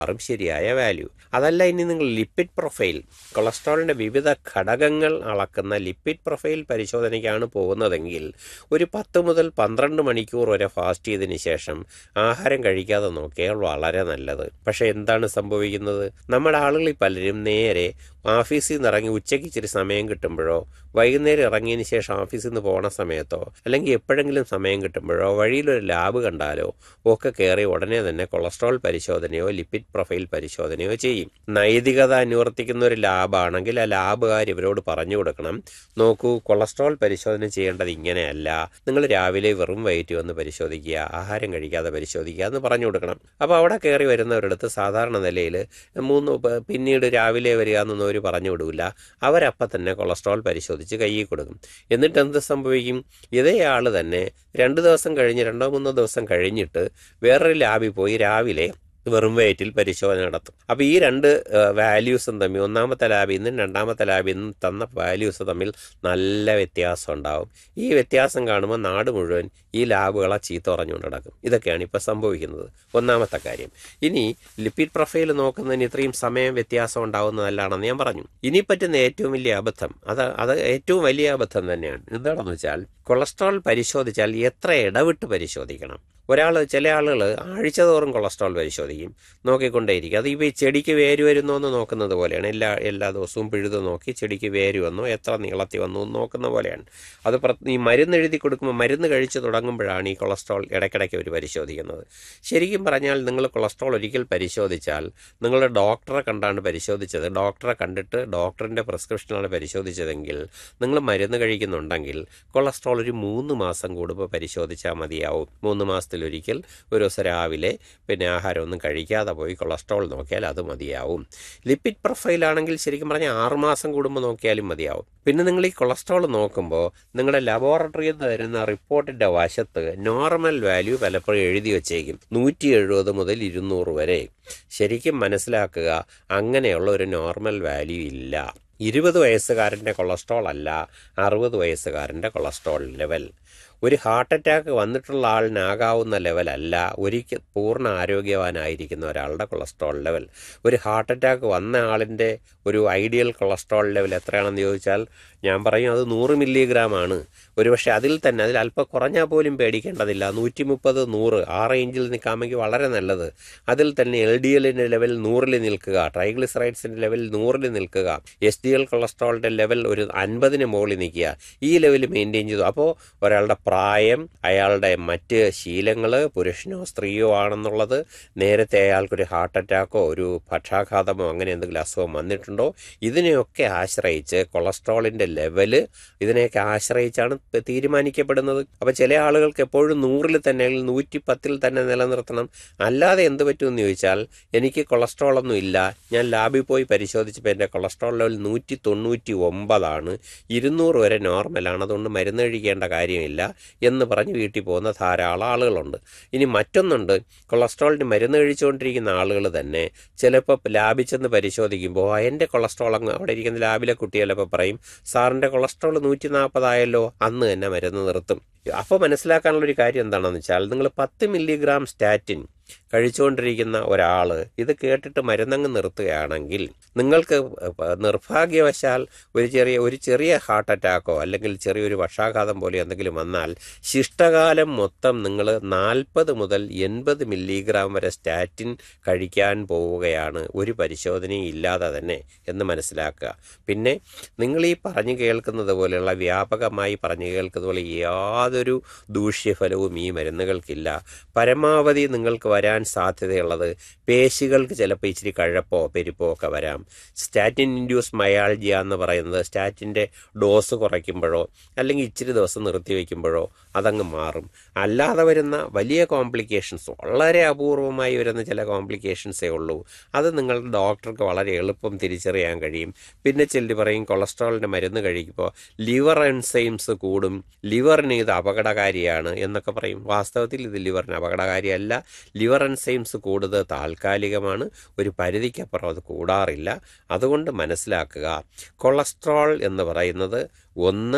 മാറും ശരിയായ വാല്യൂ അതല്ല ഇനി നിങ്ങൾ ലിപ്പിഡ് പ്രൊഫൈൽ കൊളസ്ട്രോളിൻ്റെ വിവിധ ഘടകങ്ങൾ അളക്കുന്ന ലിപ്പിഡ് പ്രൊഫൈൽ പരിശോധനയ്ക്കാണ് പോകുന്നതെങ്കിൽ ഒരു പത്ത് മുതൽ പന്ത്രണ്ട് മണിക്കൂർ വരെ ഫാസ്റ്റ് ചെയ്തതിന് ശേഷം ആഹാരം കഴിക്കാതെ നോക്കിയാൽ വളരെ നല്ലത് പക്ഷേ എന്താണ് സംഭവിക്കുന്നത് നമ്മുടെ ആളുകളിൽ പലരും നേരെ ഓഫീസിൽ നിന്ന് ഇറങ്ങി ഉച്ചയ്ക്ക് ഇച്ചിരി സമയം കിട്ടുമ്പോഴോ വൈകുന്നേരം ഇറങ്ങിയതിന് ശേഷം ഓഫീസിൽ നിന്ന് പോണ സമയത്തോ അല്ലെങ്കിൽ എപ്പോഴെങ്കിലും സമയം കിട്ടുമ്പോഴോ വഴിയിലൊരു ലാബ് കണ്ടാലോ ഒക്കെ കയറി ഉടനെ തന്നെ കൊളസ്ട്രോൾ പരിശോധനയോ ലിപ്പിഡ് പ്രൊഫൈൽ പരിശോധനയോ ചെയ്യും നൈതികത അനുവർത്തിക്കുന്ന ഒരു ലാബാണെങ്കിൽ ആ ലാബുകാർ ഇവരോട് പറഞ്ഞു കൊടുക്കണം നോക്കൂ കൊളസ്ട്രോൾ പരിശോധന ചെയ്യേണ്ടത് ഇങ്ങനെയല്ല നിങ്ങൾ രാവിലെ വെറും വയറ്റ് വന്ന് പരിശോധിക്കുക ആഹാരം കഴിക്കാതെ പരിശോധിക്കുക എന്ന് പറഞ്ഞു കൊടുക്കണം അപ്പോൾ അവിടെ കയറി വരുന്നവരടുത്ത് സാധാരണ നിലയിൽ മൂന്ന് പ- പിന്നീട് രാവിലെ വരിക എന്നൊന്നും അവർ പറഞ്ഞു വിടില്ല അവരപ്പം തന്നെ കൊളസ്ട്രോൾ പരിശോധിച്ച് കയ്യിൽ കൊടുക്കും എന്നിട്ട് എന്ത് സംഭവിക്കും ഇതേ ആൾ തന്നെ രണ്ട് ദിവസം കഴിഞ്ഞ് രണ്ടോ മൂന്നോ ദിവസം കഴിഞ്ഞിട്ട് വേറൊരു ലാബിൽ പോയി രാവിലെ വെറും വയറ്റിൽ പരിശോധന നടത്തും അപ്പോൾ ഈ രണ്ട് വാല്യൂസും തമ്മിൽ ഒന്നാമത്തെ ലാബിൽ നിന്നും രണ്ടാമത്തെ ലാബിൽ നിന്നും തന്ന വാല്യൂസ് തമ്മിൽ നല്ല വ്യത്യാസം ഉണ്ടാവും ഈ വ്യത്യാസം കാണുമ്പോൾ നാട് മുഴുവൻ ഈ ലാബുകളെ ചീത്ത പറഞ്ഞുകൊണ്ട് നടക്കും ഇതൊക്കെയാണ് ഇപ്പോൾ സംഭവിക്കുന്നത് ഒന്നാമത്തെ കാര്യം ഇനി ലിപ്പിഡ് പ്രൊഫൈൽ നോക്കുന്നതിന് ഇത്രയും സമയം വ്യത്യാസം ഉണ്ടാവുന്നതല്ലാണെന്ന് ഞാൻ പറഞ്ഞു ഇനി പറ്റുന്ന ഏറ്റവും വലിയ അബദ്ധം അത് അത് ഏറ്റവും വലിയ അബദ്ധം തന്നെയാണ് എന്താണെന്ന് വെച്ചാൽ കൊളസ്ട്രോൾ പരിശോധിച്ചാൽ എത്ര ഇടവിട്ട് പരിശോധിക്കണം ഒരാൾ ചില ആളുകൾ ആഴ്ച തോറും കൊളസ്ട്രോൾ പരിശോധിക്കും നോക്കിക്കൊണ്ടേയിരിക്കും അത് ഇപ്പോൾ ഈ ചെടിക്ക് വേര് വരുന്നോ എന്ന് നോക്കുന്നത് പോലെയാണ് എല്ലാ എല്ലാ ദിവസവും പിഴുത് നോക്കി ചെടിക്ക് വേര് വന്നോ എത്ര നീളത്തി വന്നു എന്ന് നോക്കുന്ന പോലെയാണ് അത് പ്ര- ഈ മരുന്ന് എഴുതി കൊടുക്കുമ്പോൾ മരുന്ന് കഴിച്ച് തുടങ്ങുമ്പോഴാണ് ഈ കൊളസ്ട്രോൾ ഇടയ്ക്കിടയ്ക്ക് അവർ പരിശോധിക്കുന്നത് ശരിക്കും പറഞ്ഞാൽ നിങ്ങൾ കൊളസ്ട്രോൾ ഒരിക്കൽ പരിശോധിച്ചാൽ നിങ്ങളുടെ ഡോക്ടറെ കണ്ടാണ് പരിശോധിച്ചത് ഡോക്ടറെ കണ്ടിട്ട് ഡോക്ടറിൻ്റെ പ്രിസ്ക്രിപ്ഷനാണ് പരിശോധിച്ചതെങ്കിൽ നിങ്ങൾ മരുന്ന് കഴിക്കുന്നുണ്ടെങ്കിൽ കൊളസ്ട്രോൾ ഒരു മൂന്ന് മാസം കൂടുമ്പോൾ പരിശോധിച്ചാൽ മതിയാവും മൂന്ന് മാസത്തിലൊരിക്കൽ ഒരു ദിവസം രാവിലെ പിന്നെ ആഹാരമൊന്നും കഴിക്കാതെ പോയി കൊളസ്ട്രോൾ നോക്കിയാൽ അത് മതിയാവും ലിപ്പിഡ് പ്രൊഫൈലാണെങ്കിൽ ശരിക്കും പറഞ്ഞാൽ ആറുമാസം കൂടുമ്പോൾ നോക്കിയാലും മതിയാവും പിന്നെ നിങ്ങൾ ഈ കൊളസ്ട്രോൾ നോക്കുമ്പോൾ നിങ്ങളുടെ ലബോറട്ടറിയിൽ നിന്ന് വരുന്ന റിപ്പോർട്ടിൻ്റെ വശത്ത് നോർമൽ വാല്യൂ പലപ്പോഴും എഴുതി വച്ചേക്കും നൂറ്റി എഴുപത് മുതൽ ഇരുന്നൂറ് വരെ ശരിക്കും മനസ്സിലാക്കുക അങ്ങനെയുള്ള ഒരു നോർമൽ വാല്യൂ ഇല്ല ഇരുപത് വയസ്സുകാരൻ്റെ കൊളസ്ട്രോൾ അല്ല അറുപത് വയസ്സുകാരൻ്റെ കൊളസ്ട്രോൾ ലെവൽ ഒരു ഹാർട്ട് അറ്റാക്ക് വന്നിട്ടുള്ള ആളിനാകാവുന്ന ലെവലല്ല ഒരിക്കൽ പൂർണ്ണ ആരോഗ്യവാനായിരിക്കുന്ന ഒരാളുടെ കൊളസ്ട്രോൾ ലെവൽ ഒരു ഹാർട്ട് അറ്റാക്ക് വന്ന ആളിൻ്റെ ഒരു ഐഡിയൽ കൊളസ്ട്രോൾ ലെവൽ എത്രയാണെന്ന് ചോദിച്ചാൽ ഞാൻ പറയും അത് നൂറ് മില്ലിഗ്രാം ആണ് ഒരുപക്ഷെ അതിൽ തന്നെ അതിൽ അല്പം കുറഞ്ഞാൽ പോലും പേടിക്കേണ്ടതില്ല നൂറ്റി മുപ്പത് നൂറ് ആ റേഞ്ചിൽ നിൽക്കാമെങ്കിൽ വളരെ നല്ലത് അതിൽ തന്നെ എൽ ഡി എല്ലിൻ്റെ ലെവൽ നൂറിൽ നിൽക്കുക ട്രൈഗ്ലിസറൈഡ്സിൻ്റെ ലെവൽ നൂറിൽ നിൽക്കുക എസ് ഡി എൽ കൊളസ്ട്രോളിൻ്റെ ലെവൽ ഒരു അൻപതിന് മുകളിൽ നിൽക്കുക ഈ ലെവൽ മെയിൻറ്റെയിൻ ചെയ്തു അപ്പോൾ ഒരാളുടെ പ്രായം അയാളുടെ മറ്റ് ശീലങ്ങൾ പുരുഷനോ സ്ത്രീയോ ആണെന്നുള്ളത് നേരത്തെ അയാൾക്കൊരു ഹാർട്ട് അറ്റാക്കോ ഒരു പക്ഷാഘാതമോ അങ്ങനെ എന്തെങ്കിലും അസുഖം വന്നിട്ടുണ്ടോ ഇതിനെയൊക്കെ ആശ്രയിച്ച് കൊളസ്ട്രോളിൻ്റെ ലെവല് ഇതിനെയൊക്കെ ആശ്രയിച്ചാണ് ഇപ്പ തീരുമാനിക്കപ്പെടുന്നത് അപ്പോൾ ചില ആളുകൾക്ക് എപ്പോഴും നൂറിൽ തന്നെ അല്ലെങ്കിൽ നൂറ്റി പത്തിൽ തന്നെ നിലനിർത്തണം അല്ലാതെ എന്ത് പറ്റുമെന്ന് ചോദിച്ചാൽ എനിക്ക് കൊളസ്ട്രോൾ ഒന്നും ഇല്ല ഞാൻ ലാബിൽ പോയി പരിശോധിച്ചപ്പോൾ എൻ്റെ കൊളസ്ട്രോൾ ലെവൽ നൂറ്റി തൊണ്ണൂറ്റി ഒമ്പതാണ് ഇരുന്നൂറ് വരെ നോർമലാണ് അതുകൊണ്ട് മരുന്ന് കഴിക്കേണ്ട കാര്യമില്ല എന്ന് പറഞ്ഞ് വീട്ടിൽ പോകുന്ന ധാരാളം ആളുകളുണ്ട് ഇനി മറ്റൊന്നുണ്ട് കൊളസ്ട്രോളിന് മരുന്ന് കഴിച്ചുകൊണ്ടിരിക്കുന്ന ആളുകൾ തന്നെ ചിലപ്പോൾ ലാബിൽ ചെന്ന് പരിശോധിക്കുമ്പോൾ "ആ, എൻ്റെ കൊളസ്ട്രോൾ അങ്ങ് അവിടെ ഇരിക്കുന്ന ലാബിലെ കുട്ടി ചിലപ്പോൾ പറയും സാറിൻ്റെ കൊളസ്ട്രോൾ നൂറ്റി നാൽപ്പതായല്ലോ അന്ന് തന്നെ മരുന്ന് നിർത്തും അപ്പോൾ മനസ്സിലാക്കാനുള്ളൊരു കാര്യം എന്താണെന്ന് വെച്ചാൽ നിങ്ങൾ പത്ത് മില്ലിഗ്രാം സ്റ്റാറ്റിൻ കഴിച്ചുകൊണ്ടിരിക്കുന്ന ഒരാൾ ഇത് കേട്ടിട്ട് മരുന്നങ്ങ് നിർത്തുകയാണെങ്കിൽ നിങ്ങൾക്ക് നിർഭാഗ്യവശാൽ ഒരു ചെറിയ ഒരു ചെറിയ ഹാർട്ട് അറ്റാക്കോ അല്ലെങ്കിൽ ചെറിയൊരു പക്ഷാഘാതം പോലെ എന്തെങ്കിലും വന്നാൽ ശിഷ്ടകാലം മൊത്തം നിങ്ങൾ നാൽപ്പത് മുതൽ എൺപത് മില്ലിഗ്രാം വരെ സ്റ്റാറ്റിൻ കഴിക്കാൻ പോവുകയാണ് ഒരു പരിശോധനയും ഇല്ലാതെ തന്നെ എന്ന് മനസ്സിലാക്കുക പിന്നെ നിങ്ങൾ ഈ പറഞ്ഞു കേൾക്കുന്നത് പോലെയുള്ള വ്യാപകമായി പറഞ്ഞു കേൾക്കുന്നത് പോലെ യാതൊരു ദൂഷ്യഫലവും ഈ മരുന്നുകൾക്കില്ല പരമാവധി നിങ്ങൾക്ക് വരാൻ സാധ്യതയുള്ളത് പേശികൾക്ക് ചിലപ്പോൾ ഇച്ചിരി കഴപ്പോ പെരുപ്പോ ഒക്കെ വരാം സ്റ്റാറ്റിൻ ഇൻഡ്യൂസ് മയാൾജിയ എന്ന് പറയുന്നത് സ്റ്റാറ്റിൻ്റെ ഡോസ് കുറയ്ക്കുമ്പോഴോ അല്ലെങ്കിൽ ഇച്ചിരി ദിവസം നിർത്തി വയ്ക്കുമ്പോഴോ അതങ്ങ് മാറും അല്ലാതെ വരുന്ന വലിയ കോംപ്ലിക്കേഷൻസ് വളരെ അപൂർവമായി വരുന്ന ചില കോംപ്ലിക്കേഷൻസേ ഉള്ളൂ അത് നിങ്ങളുടെ ഡോക്ടർക്ക് വളരെ എളുപ്പം തിരിച്ചറിയാൻ കഴിയും പിന്നെ ചെല്ലി പറയും കൊളസ്ട്രോളിൻ്റെ മരുന്ന് കഴിക്കുമ്പോൾ ലിവർ എൻസൈംസ് കൂടും ലിവറിന് ഇത് അപകടകാരിയാണ് എന്നൊക്കെ പറയും വാസ്തവത്തിൽ ഇത് ലിവറിന് അപകടകാരിയല്ല ലിവർ എൻസൈംസ് കൂടുതൽ താൽക്കാലികമാണ് ഒരു പരിധിക്കപ്പുറം അത് കൂടാറില്ല അതുകൊണ്ട് മനസ്സിലാക്കുക കൊളസ്ട്രോൾ എന്ന് പറയുന്നത് ഒന്ന്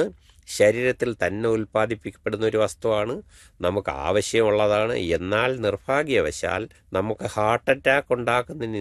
ശരീരത്തിൽ തന്നെ ഉൽപ്പാദിപ്പിക്കപ്പെടുന്ന ഒരു വസ്തുവാണ് നമുക്ക് ആവശ്യമുള്ളതാണ് എന്നാൽ നിർഭാഗ്യവശാൽ നമുക്ക് ഹാർട്ട് അറ്റാക്ക് ഉണ്ടാക്കുന്നതിന്